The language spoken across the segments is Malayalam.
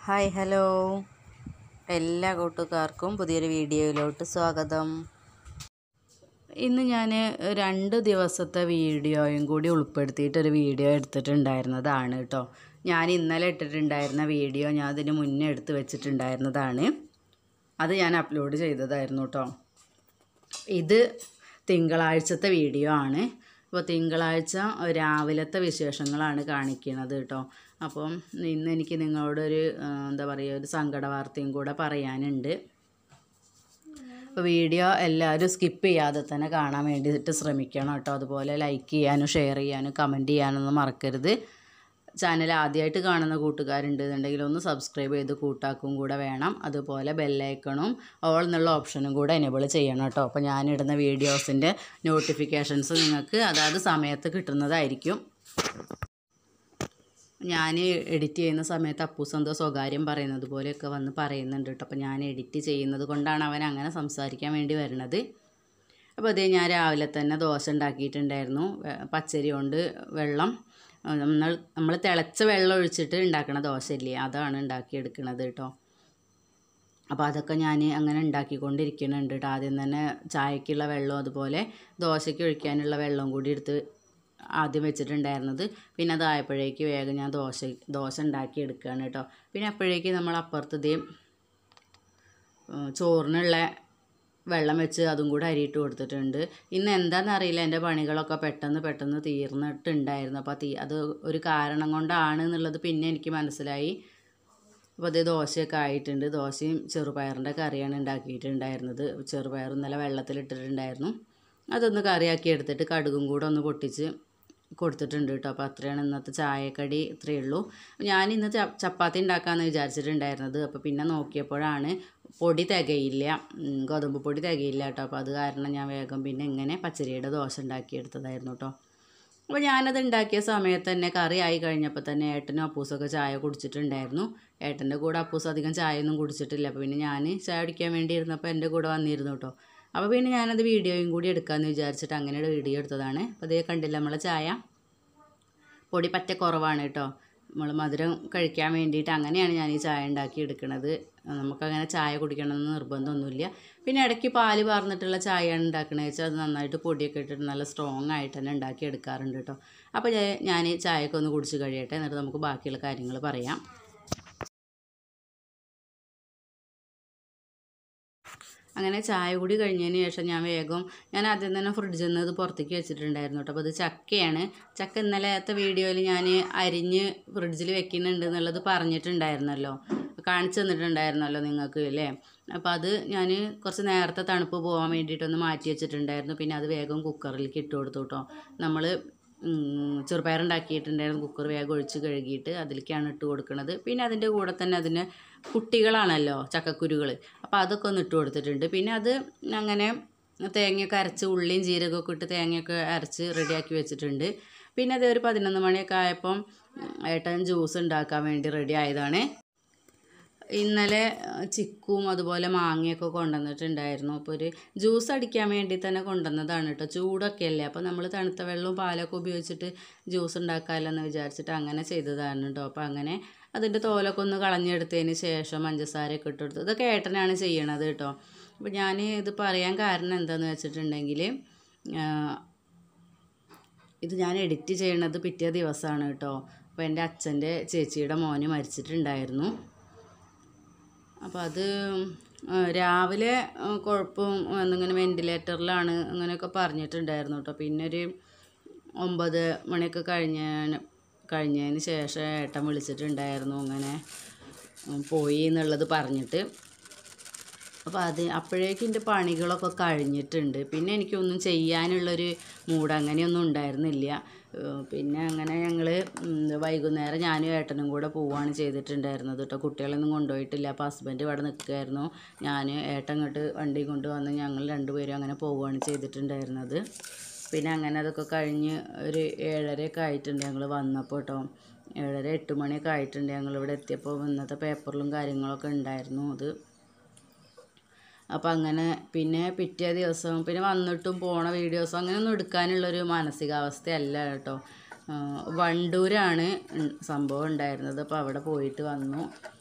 ഹായ് ഹലോ എല്ലാ കൂട്ടുകാർക്കും പുതിയൊരു വീഡിയോയിലോട്ട് സ്വാഗതം ഇന്ന് ഞാൻ രണ്ട് ദിവസത്തെ വീഡിയോയും കൂടി ഉൾപ്പെടുത്തിയിട്ടൊരു വീഡിയോ എടുത്തിട്ടുണ്ടായിരുന്നതാണ് കേട്ടോ ഞാൻ ഇന്നലെ ഇട്ടിട്ടുണ്ടായിരുന്ന വീഡിയോ ഞാൻ അതിന് മുന്നേ എടുത്ത് വെച്ചിട്ടുണ്ടായിരുന്നതാണ് അത് ഞാൻ അപ്ലോഡ് ചെയ്തതായിരുന്നു കേട്ടോ ഇത് തിങ്കളാഴ്ചത്തെ വീഡിയോ ആണ് അപ്പോൾ തിങ്കളാഴ്ച രാവിലത്തെ വിശേഷങ്ങളാണ് കാണിക്കുന്നത് കേട്ടോ അപ്പം ഇന്ന് എനിക്ക് നിങ്ങളോടൊരു ആ, എന്താ പറയുക ഒരു സങ്കട വാർത്തയും കൂടെ പറയാനുണ്ട് അപ്പോൾ വീഡിയോ എല്ലാവരും സ്കിപ്പ് ചെയ്യാതെ തന്നെ കാണാൻ വേണ്ടിയിട്ട് ശ്രമിക്കണം കേട്ടോ അതുപോലെ ലൈക്ക് ചെയ്യാനും ഷെയർ ചെയ്യാനും കമൻറ്റ് ചെയ്യാനൊന്നും മറക്കരുത് ചാനൽ ആദ്യമായിട്ട് കാണുന്ന കൂട്ടുകാരുണ്ട് എന്നുണ്ടെങ്കിൽ ഒന്ന് സബ്സ്ക്രൈബ് ചെയ്ത് കൂട്ടാക്കും കൂടെ വേണം അതുപോലെ ബെല്ലൈക്കണും ഓൾ എന്നുള്ള ഓപ്ഷനും കൂടെ എനേബിൾ ചെയ്യണം കേട്ടോ അപ്പോൾ ഞാനിടുന്ന വീഡിയോസിൻ്റെ നോട്ടിഫിക്കേഷൻസ് നിങ്ങൾക്ക് അതാത് സമയത്ത് കിട്ടുന്നതായിരിക്കും ഞാൻ എഡിറ്റ് ചെയ്യുന്ന സമയത്ത് അപ്പൂസ് എന്തോ സ്വകാര്യം പറയുന്നത് പോലെയൊക്കെ വന്ന് പറയുന്നുണ്ട് കേട്ടോ അപ്പോൾ ഞാൻ എഡിറ്റ് ചെയ്യുന്നത് കൊണ്ടാണ് അവൻ അങ്ങനെ സംസാരിക്കാൻ വേണ്ടി വരുന്നത് അപ്പോൾ അതേ ഞാൻ രാവിലെ തന്നെ ദോശ ഉണ്ടാക്കിയിട്ടുണ്ടായിരുന്നു വെ- പച്ചരി കൊണ്ട് വെള്ളം നമ്മൾ നമ്മൾ തിളച്ച വെള്ളം ഒഴിച്ചിട്ട് ഉണ്ടാക്കണ ദോശ ഇല്ലേ അതാണ് ഉണ്ടാക്കിയെടുക്കണത് കേട്ടോ അപ്പോൾ അതൊക്കെ ഞാൻ അങ്ങനെ ഉണ്ടാക്കിക്കൊണ്ടിരിക്കുന്നുണ്ട് കേട്ടോ ആദ്യം തന്നെ ചായക്കുള്ള വെള്ളം അതുപോലെ ദോശയ്ക്ക് ഒഴിക്കാനുള്ള വെള്ളം കൂടി എടുത്ത് ആദ്യം വെച്ചിട്ടുണ്ടായിരുന്നത് പിന്നെ അതായപ്പോഴേക്ക് വേഗം ഞാൻ ദോശ ദോശ ഉണ്ടാക്കി എടുക്കുകയാണ് കേട്ടോ പിന്നെ അപ്പോഴേക്ക് നമ്മൾ അപ്പുറത്ത് ഇതേ ഉം, ചോറിനുള്ള വെള്ളം വെച്ച് അതും കൂടെ അരിയിട്ട് കൊടുത്തിട്ടുണ്ട് ഇന്ന് എന്താണെന്ന് അറിയില്ല എൻ്റെ പണികളൊക്കെ പെട്ടെന്ന് പെട്ടെന്ന് തീർന്നിട്ടുണ്ടായിരുന്നു അപ്പോൾ തീ അത് ഒരു കാരണം കൊണ്ടാണ് എന്നുള്ളത് പിന്നെ എനിക്ക് മനസ്സിലായി അപ്പോൾ അത് ദോശയൊക്കെ ആയിട്ടുണ്ട് ദോശയും ചെറുപയറിൻ്റെ കറിയാണ് ഉണ്ടാക്കിയിട്ടുണ്ടായിരുന്നത് ചെറുപയർ ഇന്നലെ വെള്ളത്തിലിട്ടിട്ടുണ്ടായിരുന്നു അതൊന്ന് കറിയാക്കി എടുത്തിട്ട് കടുകും കൂടെ ഒന്ന് പൊട്ടിച്ച് കൊടുത്തിട്ടുണ്ട് കേട്ടോ അപ്പോൾ അത്രയാണ് ഇന്നത്തെ ചായക്കടി ഇത്രയേ ഉള്ളൂ ഞാൻ ഇന്ന് ച- ചപ്പാത്തി ഉണ്ടാക്കാമെന്ന് വിചാരിച്ചിട്ടുണ്ടായിരുന്നത് അപ്പോൾ പിന്നെ നോക്കിയപ്പോഴാണ് പൊടി തികയില്ല ഉം, ഗോതമ്പ് പൊടി തികയില്ല കേട്ടോ അപ്പോൾ അത് കാരണം ഞാൻ വേഗം പിന്നെ ഇങ്ങനെ പച്ചരിയുടെ ദോശ ഉണ്ടാക്കിയെടുത്തതായിരുന്നു കേട്ടോ അപ്പോൾ ഞാനത് ഉണ്ടാക്കിയ സമയത്ത് തന്നെ കറി ആയി കഴിഞ്ഞപ്പോൾ തന്നെ ഏട്ടനും അപ്പൂസൊക്കെ ചായ കുടിച്ചിട്ടുണ്ടായിരുന്നു ഏട്ടൻ്റെ കൂടെ അപ്പൂസ് അധികം ചായ ഒന്നും കുടിച്ചിട്ടില്ല അപ്പോൾ പിന്നെ ഞാൻ ചായ കുടിക്കാൻ വേണ്ടി ഇരുന്നപ്പോൾ എൻ്റെ കൂടെ വന്നിരുന്നു കേട്ടോ അപ്പോൾ പിന്നെ ഞാനത് വീഡിയോയും കൂടി എടുക്കാമെന്ന് വിചാരിച്ചിട്ട് അങ്ങനെ ഒരു വീഡിയോ എടുത്തതാണ് അപ്പോൾ അതേ കണ്ടില്ല നമ്മളെ ചായ പൊടി പറ്റ കുറവാണ് കേട്ടോ നമ്മൾ മധുരം കഴിക്കാൻ വേണ്ടിയിട്ട് അങ്ങനെയാണ് ഞാൻ ഈ ചായ ഉണ്ടാക്കി എടുക്കുന്നത് നമുക്കങ്ങനെ ചായ കുടിക്കണമെന്ന് നിർബന്ധമൊന്നുമില്ല പിന്നെ ഇടയ്ക്ക് പാല് പാർന്നിട്ടുള്ള ചായയാണ് ഉണ്ടാക്കണത് വെച്ചാൽ അത് നന്നായിട്ട് പൊടിയൊക്കെ ഇട്ടിട്ട് നല്ല സ്ട്രോങ് ആയിട്ട് തന്നെ ഉണ്ടാക്കി എടുക്കാറുണ്ട് കേട്ടോ അപ്പോൾ ഞാൻ ചായയൊക്കെ ഒന്ന് കുടിച്ച് കഴിയട്ടെ എന്നിട്ട് നമുക്ക് ബാക്കിയുള്ള കാര്യങ്ങൾ പറയാം അങ്ങനെ ചായ കൂടി കഴിഞ്ഞതിന് ശേഷം ഞാൻ വേഗം ഞാൻ ആദ്യം തന്നെ ഫ്രിഡ്ജിൽ നിന്ന് ഇത് പുറത്തേക്ക് വെച്ചിട്ടുണ്ടായിരുന്നു കേട്ടോ അപ്പോൾ അത് ചക്കയാണ് ചക്ക ഇന്നലത്തെ വീഡിയോയിൽ ഞാൻ അരിഞ്ഞ് ഫ്രിഡ്ജിൽ വെക്കുന്നുണ്ട് എന്നുള്ളത് പറഞ്ഞിട്ടുണ്ടായിരുന്നല്ലോ കാണിച്ചു തന്നിട്ടുണ്ടായിരുന്നല്ലോ നിങ്ങൾക്ക് അല്ലേ അപ്പോൾ അത് ഞാൻ കുറച്ച് നേരത്തെ തണുപ്പ് പോകാൻ വേണ്ടിയിട്ടൊന്ന് മാറ്റി വെച്ചിട്ടുണ്ടായിരുന്നു പിന്നെ അത് വേഗം കുക്കറിലേക്ക് ഇട്ട് കൊടുത്തു കേട്ടോ നമ്മൾ ചെറുപയറുണ്ടാക്കിയിട്ടുണ്ടായിരുന്നു കുക്കർ വേഗം ഒഴിച്ച് കഴുകിയിട്ട് അതിലേക്കാണ് ഇട്ട് കൊടുക്കുന്നത് പിന്നെ അതിൻ്റെ കൂടെ തന്നെ അതിന് കുട്ടികളാണല്ലോ ചക്കക്കുരുകൾ അപ്പോൾ അതൊക്കെ ഒന്ന് ഇട്ട് കൊടുത്തിട്ടുണ്ട് പിന്നെ അത് അങ്ങനെ തേങ്ങയൊക്കെ അരച്ച് ഉള്ളിയും ജീരകമൊക്കെ ഇട്ട് തേങ്ങയൊക്കെ അരച്ച് റെഡിയാക്കി വെച്ചിട്ടുണ്ട് പിന്നെ അത് ഒരു പതിനൊന്ന് മണിയൊക്കെ ആയപ്പം ഉം, ഏട്ടൻ ജ്യൂസ് ഉണ്ടാക്കാൻ വേണ്ടി റെഡി ആയതാണ് ഇന്നലെ അഹ്, ചിക്കും അതുപോലെ മാങ്ങയൊക്കെ കൊണ്ടുവന്നിട്ടുണ്ടായിരുന്നു അപ്പോൾ ഒരു ജ്യൂസ് അടിക്കാൻ വേണ്ടി തന്നെ കൊണ്ടുവന്നതാണ് കേട്ടോ ചൂടൊക്കെ അല്ലേ അപ്പോൾ നമ്മൾ തണുത്ത വെള്ളവും പാലൊക്കെ ഉപയോഗിച്ചിട്ട് ജ്യൂസ് ഉണ്ടാക്കാമല്ലോ വിചാരിച്ചിട്ട് അങ്ങനെ ചെയ്തതാണ് കേട്ടോ അപ്പോൾ അങ്ങനെ അതിൻ്റെ തോലൊക്കെ ഒന്ന് കളഞ്ഞെടുത്തതിന് ശേഷം പഞ്ചസാരയൊക്കെ ഇട്ട് കൊടുത്തു ഇതൊക്കെ ഏട്ടനാണ് ചെയ്യണത് കേട്ടോ അപ്പോൾ ഞാൻ ഇത് പറയാൻ കാരണം എന്താണെന്ന് വെച്ചിട്ടുണ്ടെങ്കിൽ ഇത് ഞാൻ എഡിറ്റ് ചെയ്യണത് പിറ്റേ ദിവസമാണ് കേട്ടോ അപ്പോൾ എൻ്റെ അച്ഛൻ്റെ ചേച്ചിയുടെ മോന് മരിച്ചിട്ടുണ്ടായിരുന്നു അപ്പോൾ അത് ആ, രാവിലെ ആ, കുഴപ്പം എന്നിങ്ങനെ വെൻറ്റിലേറ്ററിലാണ് അങ്ങനെയൊക്കെ പറഞ്ഞിട്ടുണ്ടായിരുന്നു കേട്ടോ പിന്നെ ഒരു ഒമ്പത് മണിയൊക്കെ കഴിഞ്ഞ കഴിഞ്ഞതിന് ശേഷം ഏട്ടൻ വിളിച്ചിട്ടുണ്ടായിരുന്നു അങ്ങനെ ഉം, പോയി എന്നുള്ളത് പറഞ്ഞിട്ട് അപ്പോൾ അത് അപ്പോഴേക്കും എൻ്റെ പണികളൊക്കെ കഴിഞ്ഞിട്ടുണ്ട് പിന്നെ എനിക്കൊന്നും ചെയ്യാനുള്ളൊരു മൂഡ് അങ്ങനെയൊന്നും ഉണ്ടായിരുന്നില്ല ഏഹ് പിന്നെ അങ്ങനെ ഞങ്ങൾ വൈകുന്നേരം ഞാനും ഏട്ടനും കൂടെ പോവുകയാണ് ചെയ്തിട്ടുണ്ടായിരുന്നത് കേട്ടോ കുട്ടികളൊന്നും കൊണ്ടുപോയിട്ടില്ല അപ്പോൾ ഹസ്ബൻഡ് ഇവിടെ നിൽക്കുമായിരുന്നു ഞാൻ ഏട്ടൻ ഇങ്ങോട്ട് വണ്ടി കൊണ്ടുവന്ന് ഞങ്ങൾ രണ്ടുപേരും അങ്ങനെ പോവുകയാണ് ചെയ്തിട്ടുണ്ടായിരുന്നത് പിന്നെ അങ്ങനെ അതൊക്കെ കഴിഞ്ഞ് ഒരു ഏഴരയൊക്കെ ആയിട്ടുണ്ട് ഞങ്ങൾ വന്നപ്പോൾ കേട്ടോ ഏഴര എട്ട് മണിയൊക്കെ ആയിട്ടുണ്ട് ഞങ്ങൾ ഇവിടെ എത്തിയപ്പോൾ ഇന്നത്തെ പേപ്പറിലും കാര്യങ്ങളൊക്കെ ഉണ്ടായിരുന്നു അത് അപ്പോൾ അങ്ങനെ പിന്നെ പിറ്റേ ദിവസം പിന്നെ വന്നിട്ടും പോണ വീഡിയോസും അങ്ങനെയൊന്നും എടുക്കാനുള്ളൊരു മാനസികാവസ്ഥയല്ല കേട്ടോ ആ, വണ്ടൂരാണ് ഉം സംഭവം ഉണ്ടായിരുന്നത് അപ്പോൾ അവിടെ പോയിട്ട് വന്നു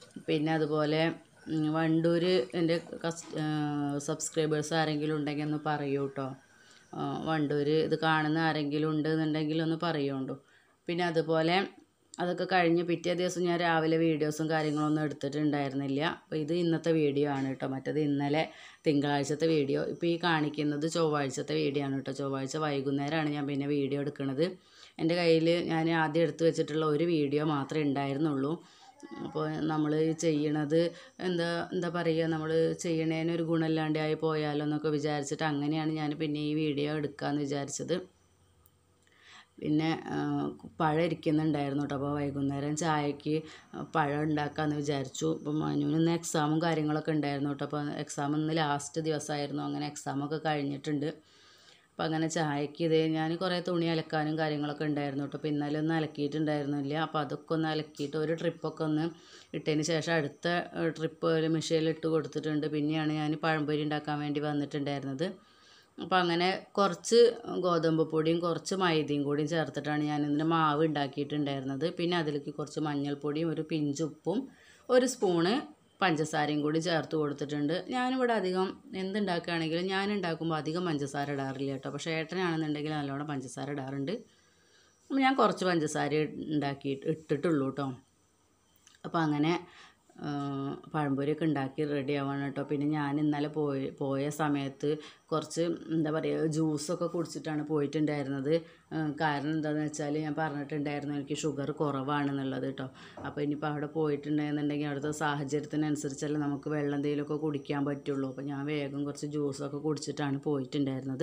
പിന്നെ അതുപോലെ ഉം, വണ്ടൂർ എൻ്റെ കസ് സബ്സ്ക്രൈബേഴ്സ് ആരെങ്കിലും ഉണ്ടെങ്കിൽ ഒന്ന് പറയൂ കേട്ടോ വണ്ടൂർ ഇത് കാണുന്ന ആരെങ്കിലും ഉണ്ട് എന്നുണ്ടെങ്കിൽ ഒന്ന് പറയുണ്ടോ പിന്നെ അതുപോലെ അതൊക്കെ കഴിഞ്ഞ് പിറ്റേ ദിവസം ഞാൻ രാവിലെ വീഡിയോസും കാര്യങ്ങളൊന്നും എടുത്തിട്ടുണ്ടായിരുന്നില്ല അപ്പോൾ ഇത് ഇന്നത്തെ വീഡിയോ ആണ് കേട്ടോ മറ്റേത് ഇന്നലെ തിങ്കളാഴ്ചത്തെ വീഡിയോ ഇപ്പോൾ ഈ കാണിക്കുന്നത് ചൊവ്വാഴ്ചത്തെ വീഡിയോ ആണ് കേട്ടോ ചൊവ്വാഴ്ച വൈകുന്നേരമാണ് ഞാൻ പിന്നെ വീഡിയോ എടുക്കുന്നത് എൻ്റെ കയ്യിൽ ഞാൻ ആദ്യം എടുത്തു വെച്ചിട്ടുള്ള ഒരു വീഡിയോ മാത്രമേ ഉണ്ടായിരുന്നുള്ളൂ അപ്പോൾ നമ്മൾ ചെയ്യണത് എന്താ എന്താ പറയുക നമ്മൾ ചെയ്യണേന് ഒരു ഗുണമില്ലാണ്ടായി പോയാലോ എന്നൊക്കെ വിചാരിച്ചിട്ട് അങ്ങനെയാണ് ഞാൻ പിന്നെ ഈ വീഡിയോ എടുക്കാമെന്ന് വിചാരിച്ചത് പിന്നെ ആ, പഴം ഇരിക്കുന്നുണ്ടായിരുന്നു കേട്ടോ അപ്പോൾ വൈകുന്നേരം ചായക്ക് പഴം ഉണ്ടാക്കാമെന്ന് വിചാരിച്ചു അപ്പം മനുവിന് ഇന്ന് എക്സാമും കാര്യങ്ങളൊക്കെ ഉണ്ടായിരുന്നു കേട്ടോ അപ്പോൾ എക്സാം ഇന്ന് ലാസ്റ്റ് ദിവസമായിരുന്നു അങ്ങനെ എക്സാമൊക്കെ കഴിഞ്ഞിട്ടുണ്ട് അപ്പോൾ അങ്ങനെ ചായക്ക് ഇത് ഞാൻ കുറേ തുണി അലക്കാനും കാര്യങ്ങളൊക്കെ ഉണ്ടായിരുന്നു കേട്ടോ അപ്പോൾ ഇന്നലെ ഒന്നും അലക്കിയിട്ടുണ്ടായിരുന്നില്ല അപ്പോൾ അതൊക്കെ ഒന്ന് അലക്കിയിട്ട് ഒരു ട്രിപ്പൊക്കെ ഒന്ന് ഇട്ടതിന് ശേഷം അടുത്ത ട്രിപ്പ് ഒരു മെഷീനിൽ ഇട്ട് കൊടുത്തിട്ടുണ്ട് പിന്നെയാണ് ഞാൻ പഴംപൊരി ഉണ്ടാക്കാൻ വേണ്ടി വന്നിട്ടുണ്ടായിരുന്നത് അപ്പോൾ അങ്ങനെ കുറച്ച് ഗോതമ്പ് പൊടിയും കുറച്ച് മൈദയും കൂടിയും ചേർത്തിട്ടാണ് ഞാൻ ഇതിൻ്റെ മാവ് ഉണ്ടാക്കിയിട്ടുണ്ടായിരുന്നത് പിന്നെ അതിലേക്ക് കുറച്ച് മഞ്ഞൾപ്പൊടിയും ഒരു പിഞ്ച് ഉപ്പും ഒരു സ്പൂണ് പഞ്ചസാരയും കൂടി ചേർത്ത് കൊടുത്തിട്ടുണ്ട് ഞാനിവിടെ അധികം എന്തുണ്ടാക്കുകയാണെങ്കിലും ഞാൻ ഉണ്ടാക്കുമ്പോൾ അധികം പഞ്ചസാര ഇടാറില്ല കേട്ടോ പക്ഷേ ഏട്ടനാണെന്നുണ്ടെങ്കിൽ നല്ലോണം പഞ്ചസാര ഇടാറുണ്ട് അപ്പോൾ ഞാൻ കുറച്ച് പഞ്ചസാര ഉണ്ടാക്കി ഇട്ടിട്ടുള്ളൂ കേട്ടോ അപ്പോൾ അങ്ങനെ ആ, പഴംപൊരിയൊക്കെ ഉണ്ടാക്കി റെഡി ആവാണ് കേട്ടോ പിന്നെ ഞാൻ ഇന്നലെ പോയി പോയ സമയത്ത് കുറച്ച് എന്താ പറയുക ജ്യൂസൊക്കെ കുടിച്ചിട്ടാണ് പോയിട്ടുണ്ടായിരുന്നത് ആ, കാരണം എന്താണെന്ന് വെച്ചാൽ ഞാൻ പറഞ്ഞിട്ടുണ്ടായിരുന്നു എനിക്ക് ഷുഗർ കുറവാണെന്നുള്ളത് കേട്ടോ അപ്പോൾ ഇനിയിപ്പോൾ അവിടെ പോയിട്ടുണ്ടെന്നുണ്ടെങ്കിൽ അവിടുത്തെ സാഹചര്യത്തിനനുസരിച്ചല്ലേ നമുക്ക് വെള്ളം എന്തെങ്കിലുമൊക്കെ കുടിക്കാൻ പറ്റുള്ളൂ അപ്പോൾ ഞാൻ വേഗം കുറച്ച് ജ്യൂസൊക്കെ കുടിച്ചിട്ടാണ് പോയിട്ടുണ്ടായിരുന്നത്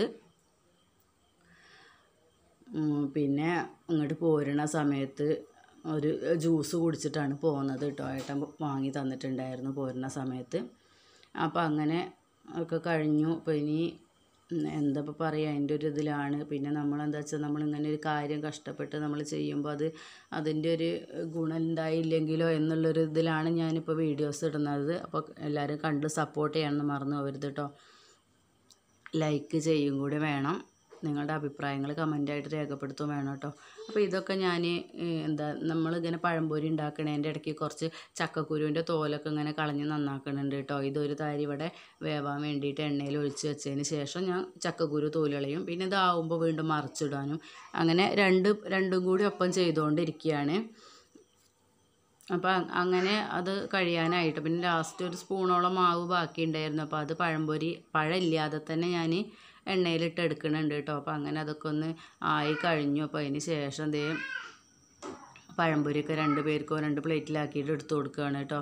ഉം, പിന്നെ ഇങ്ങോട്ട് പോരുന്ന സമയത്ത് ഒരു ജ്യൂസ് കുടിച്ചിട്ടാണ് പോകുന്നത് കേട്ടോ ഏട്ടൻ വാങ്ങി തന്നിട്ടുണ്ടായിരുന്നു പോരുന്ന സമയത്ത് അപ്പോൾ അങ്ങനെ ഒക്കെ കഴിഞ്ഞു അപ്പോൾ ഇനി ഉം, എന്താ ഇപ്പോൾ പറയുക അതിൻ്റെ ഒരു ഇതിലാണ് പിന്നെ നമ്മൾ എന്താ വെച്ചാൽ നമ്മളിങ്ങനെ ഒരു കാര്യം കഷ്ടപ്പെട്ട് നമ്മൾ ചെയ്യുമ്പോൾ അത് അതിൻ്റെ ഒരു ഗുണം ഉണ്ടായില്ലെങ്കിലോ എന്നുള്ളൊരു ഇതിലാണ് ഞാനിപ്പോൾ വീഡിയോസ് ഇടുന്നത് അപ്പോൾ എല്ലാവരും കണ്ട് സപ്പോർട്ട് ചെയ്യണമെന്ന് മറന്നു പോകരുത് കേട്ടോ ലൈക്ക് ചെയ്യും കൂടി വേണം നിങ്ങളുടെ അഭിപ്രായങ്ങൾ കമൻ്റായിട്ട് രേഖപ്പെടുത്തുകയും വേണം കേട്ടോ അപ്പോൾ ഇതൊക്കെ ഞാൻ എന്താ നമ്മളിങ്ങനെ പഴംപൊരി ഉണ്ടാക്കണതിൻ്റെ ഇടയ്ക്ക് കുറച്ച് ചക്കക്കുരുവിൻ്റെ തോലൊക്കെ ഇങ്ങനെ കളഞ്ഞ് നന്നാക്കണുണ്ട് കേട്ടോ ഇതൊരു താരി ഇവിടെ വേവാൻ വേണ്ടിയിട്ട് എണ്ണയിൽ ഒഴിച്ച് വെച്ചതിന് ശേഷം ഞാൻ ചക്കക്കുരു തോലുകളയും പിന്നെ ഇതാവുമ്പോൾ വീണ്ടും മറിച്ചിടാനും അങ്ങനെ രണ്ട് രണ്ടും കൂടി ഒപ്പം ചെയ്തുകൊണ്ടിരിക്കുകയാണ് അപ്പോൾ അങ്ങനെ അത് കഴിയാനായിട്ട് പിന്നെ ലാസ്റ്റ് ഒരു സ്പൂണോളം മാവ് ബാക്കിയുണ്ടായിരുന്നു അപ്പോൾ അത് പഴംപൊരി പഴമില്ലാതെ തന്നെ ഞാൻ എണ്ണയിലിട്ട് എടുക്കുന്നുണ്ട് കേട്ടോ അപ്പോൾ അങ്ങനെ അതൊക്കെ ഒന്ന് ആയി കഴിഞ്ഞു അപ്പോൾ അതിന് ശേഷം ദേ പഴംപൊരിയൊക്കെ രണ്ട് പേർക്കോ രണ്ട് പ്ലേറ്റിലാക്കിയിട്ട് എടുത്തു കൊടുക്കുകയാണ് കേട്ടോ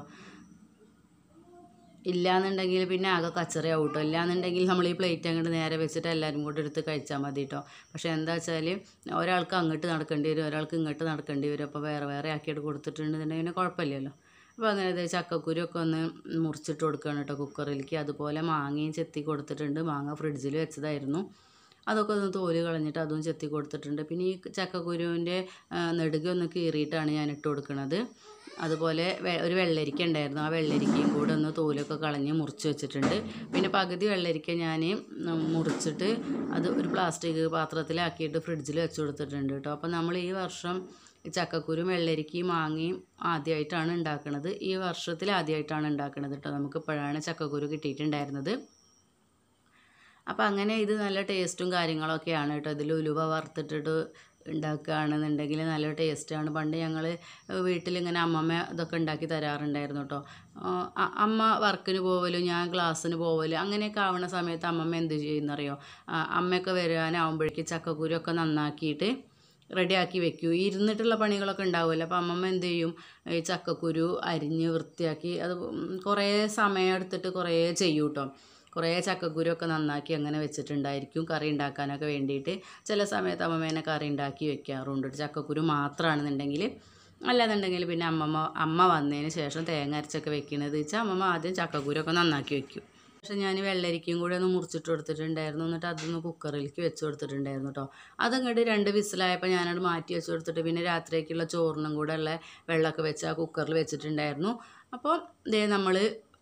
ഇല്ലാന്നുണ്ടെങ്കിൽ പിന്നെ ആകെ കച്ചറയാവും കേട്ടോ ഇല്ലാന്നുണ്ടെങ്കിൽ നമ്മൾ ഈ പ്ലേറ്റ് അങ്ങോട്ട് നേരെ വെച്ചിട്ട് എല്ലാവരും കൂടെ എടുത്ത് കഴിച്ചാൽ മതി കേട്ടോ പക്ഷേ എന്താ വെച്ചാൽ ഒരാൾക്ക് അങ്ങോട്ട് നടക്കേണ്ടി വരും ഒരാൾക്ക് ഇങ്ങോട്ട് നടക്കേണ്ടി വരും അപ്പോൾ വേറെ വേറെ ആക്കിയിട്ട് കൊടുത്തിട്ടുണ്ടെന്നുണ്ടെങ്കിൽ പിന്നെ കുഴപ്പമില്ലല്ലോ അപ്പോൾ അങ്ങനെ ഇത് ചക്കക്കുരുവൊക്കെ ഒന്ന് മുറിച്ചിട്ട് കൊടുക്കുകയാണ് കേട്ടോ കുക്കറിലേക്ക് അതുപോലെ മാങ്ങയും ചെത്തി കൊടുത്തിട്ടുണ്ട് മാങ്ങ ഫ്രിഡ്ജിൽ വെച്ചതായിരുന്നു അതൊക്കെ ഒന്ന് തോല് കളഞ്ഞിട്ട് അതും ചെത്തി കൊടുത്തിട്ടുണ്ട് പിന്നെ ഈ ചക്കക്കുരുവിൻ്റെ നെടുക ഒന്ന് കീറിയിട്ടാണ് ഞാൻ ഇട്ട് കൊടുക്കുന്നത് അതുപോലെ വെ- ഒരു വെള്ളരിക്ക ഉണ്ടായിരുന്നു ആ വെള്ളരിക്കയും കൂടെ ഒന്ന് തോലൊക്കെ കളഞ്ഞ് മുറിച്ച് വെച്ചിട്ടുണ്ട് പിന്നെ പകുതി വെള്ളരിക്ക ഞാൻ മുറിച്ചിട്ട് അത് ഒരു പ്ലാസ്റ്റിക് പാത്രത്തിലാക്കിയിട്ട് ഫ്രിഡ്ജിൽ വെച്ച് കൊടുത്തിട്ടുണ്ട് കേട്ടോ അപ്പോൾ നമ്മൾ ഈ വർഷം ഈ ചക്കക്കുരും വെള്ളരിക്കയും മാങ്ങയും ആദ്യമായിട്ടാണ് ഉണ്ടാക്കുന്നത് ഈ വർഷത്തിൽ ആദ്യമായിട്ടാണ് ഉണ്ടാക്കുന്നത് കേട്ടോ നമുക്ക് ഇപ്പോഴാണ് ചക്കക്കുരു കിട്ടിയിട്ടുണ്ടായിരുന്നത് അപ്പോൾ അങ്ങനെ ഇത് നല്ല ടേസ്റ്റും കാര്യങ്ങളൊക്കെയാണ് കേട്ടോ ഇതിൽ ഉലുവ വറുത്തിട്ടിട്ട് ഉണ്ടാക്കുകയാണെന്നുണ്ടെങ്കിൽ നല്ല ടേസ്റ്റാണ് പണ്ട് ഞങ്ങൾ വീട്ടിലിങ്ങനെ അമ്മമ്മ ഇതൊക്കെ ഉണ്ടാക്കി തരാറുണ്ടായിരുന്നു കേട്ടോ ആ, അ- അമ്മ വർക്കിന് പോവലും ഞാൻ ക്ലാസ്സിന് പോവലും അങ്ങനെയൊക്കെ ആവുന്ന സമയത്ത് അമ്മമ്മ എന്ത് ചെയ്യുന്നറിയോ ആ, അമ്മയൊക്കെ വരാനാവുമ്പോഴേക്ക് ചക്കക്കുരു ഒക്കെ നന്നാക്കിയിട്ട് റെഡിയാക്കി വെക്കൂ ഇരുന്നിട്ടുള്ള പണികളൊക്കെ ഉണ്ടാവുമല്ലോ അപ്പോൾ അമ്മമ്മ എന്ത് ചെയ്യും ഈ ചക്കക്കുരു അരിഞ്ഞ് വൃത്തിയാക്കി അത് കുറേ സമയം എടുത്തിട്ട് കുറേ ചെയ്യും കേട്ടോ കുറേ ചക്കക്കുരു ഒക്കെ നന്നാക്കി അങ്ങനെ വെച്ചിട്ടുണ്ടായിരിക്കും കറി ഉണ്ടാക്കാനൊക്കെ വേണ്ടിയിട്ട് ചില സമയത്ത് അമ്മമ്മേനെ കറി ഉണ്ടാക്കി വെക്കാറുണ്ട് ചക്കക്കുരു മാത്രമാണെന്നുണ്ടെങ്കിൽ അല്ലാന്നുണ്ടെങ്കിൽ പിന്നെ അമ്മമ്മ അമ്മ വന്നതിന് ശേഷം തേങ്ങ അരച്ചൊക്കെ വെക്കണത് വെച്ചാൽ അമ്മമ്മ ആദ്യം ചക്കക്കുരൊക്കെ നന്നാക്കി വെക്കും പക്ഷെ ഞാൻ വെള്ളരിക്കയും കൂടി ഒന്ന് മുറിച്ചിട്ട് കൊടുത്തിട്ടുണ്ടായിരുന്നു എന്നിട്ട് അതൊന്ന് കുക്കറിലേക്ക് വെച്ച് കൊടുത്തിട്ടുണ്ടായിരുന്നു കേട്ടോ അതങ്ങോട്ട് രണ്ട് വിസിലായപ്പോൾ ഞാനത് മാറ്റി വെച്ച് കൊടുത്തിട്ട് പിന്നെ രാത്രിയേക്കുള്ള ചോറിനും കൂടെ ഉള്ള വെള്ളമൊക്കെ വെച്ച് ആ കുക്കറിൽ വെച്ചിട്ടുണ്ടായിരുന്നു അപ്പോൾ ഇതേ നമ്മൾ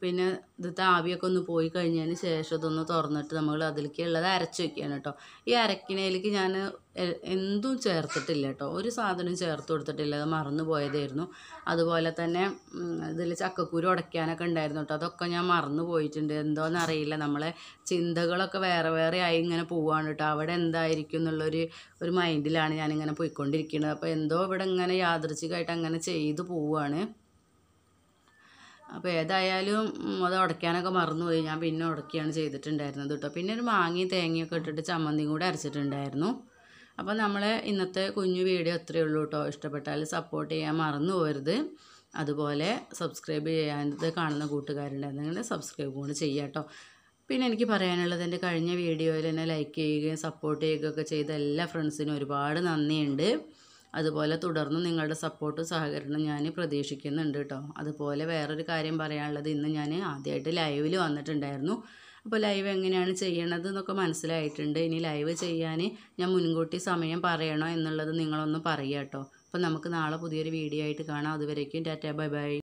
പിന്നെ ഇത് ആവിയൊക്കെ ഒന്ന് പോയി കഴിഞ്ഞതിന് ശേഷം ഇതൊന്ന് തുറന്നിട്ട് നമ്മൾ അതിലേക്ക് ഉള്ളത് അരച്ച് വെക്കുകയാണ് കേട്ടോ ഈ അരക്കിനയിലേക്ക് ഞാൻ എ- എന്തും ചേർത്തിട്ടില്ല കേട്ടോ ഒരു സാധനം ചേർത്ത് കൊടുത്തിട്ടില്ല അത് മറന്നു പോയതായിരുന്നു അതുപോലെ തന്നെ ഇതിൽ ചക്കക്കുരു ഉടയ്ക്കാനൊക്കെ ഉണ്ടായിരുന്നു കേട്ടോ അതൊക്കെ ഞാൻ മറന്നു പോയിട്ടുണ്ട് എന്തോന്ന് അറിയില്ല നമ്മളെ ചിന്തകളൊക്കെ വേറെ വേറെ ആയി ഇങ്ങനെ പോവാണ് കേട്ടോ അവിടെ എന്തായിരിക്കും എന്നുള്ളൊരു ഒരു മൈൻഡിലാണ് ഞാനിങ്ങനെ പോയിക്കൊണ്ടിരിക്കുന്നത് അപ്പോൾ എന്തോ ഇവിടെ ഇങ്ങനെ യാദൃച്ഛികമായിട്ട് അങ്ങനെ ചെയ്തു പോവുകയാണ് അപ്പോൾ ഏതായാലും ഉം, അത് ഉടയ്ക്കാനൊക്കെ മറന്നുപോയി ഞാൻ പിന്നെ ഉടക്കുകയാണ് ചെയ്തിട്ടുണ്ടായിരുന്നത് കേട്ടോ പിന്നെ ഒരു മാങ്ങയും തേങ്ങയൊക്കെ ഇട്ടിട്ട് ചമ്മന്തിയും കൂടെ അരച്ചിട്ടുണ്ടായിരുന്നു അപ്പോൾ നമ്മളെ ഇന്നത്തെ കുഞ്ഞു വീഡിയോ അത്രയേ ഉള്ളൂ കേട്ടോ ഇഷ്ടപ്പെട്ടാൽ സപ്പോർട്ട് ചെയ്യാൻ മറന്നു പോകരുത് അതുപോലെ സബ്സ്ക്രൈബ് ചെയ്യാനത് കാണുന്ന കൂട്ടുകാരുണ്ടായിരുന്നെങ്കിൽ സബ്സ്ക്രൈബ് കൂടി ചെയ്യാം കേട്ടോ പിന്നെ എനിക്ക് പറയാനുള്ളത് എൻ്റെ കഴിഞ്ഞ വീഡിയോയിൽ എന്നെ ലൈക്ക് ചെയ്യുകയും സപ്പോർട്ട് ചെയ്യുകയൊക്കെ ചെയ്ത എല്ലാ ഫ്രണ്ട്സിനും ഒരുപാട് നന്ദിയുണ്ട് അതുപോലെ തുടർന്ന് നിങ്ങളുടെ സപ്പോർട്ടും സഹകരണം ഞാൻ പ്രതീക്ഷിക്കുന്നുണ്ട് കേട്ടോ അതുപോലെ വേറൊരു കാര്യം പറയാനുള്ളത് ഇന്ന് ഞാൻ ആദ്യമായിട്ട് ലൈവിൽ വന്നിട്ടുണ്ടായിരുന്നു അപ്പോൾ ലൈവ് എങ്ങനെയാണ് ചെയ്യണത് എന്നൊക്കെ മനസ്സിലായിട്ടുണ്ട് ഇനി ലൈവ് ചെയ്യാൻ ഞാൻ മുൻകൂട്ടി സമയം പറയണോ എന്നുള്ളത് നിങ്ങളൊന്ന് പറയുക കേട്ടോ അപ്പോൾ നമുക്ക് നാളെ പുതിയൊരു വീഡിയോ ആയിട്ട് കാണാം അതുവരേക്കും ടാറ്റാ ബൈ ബൈ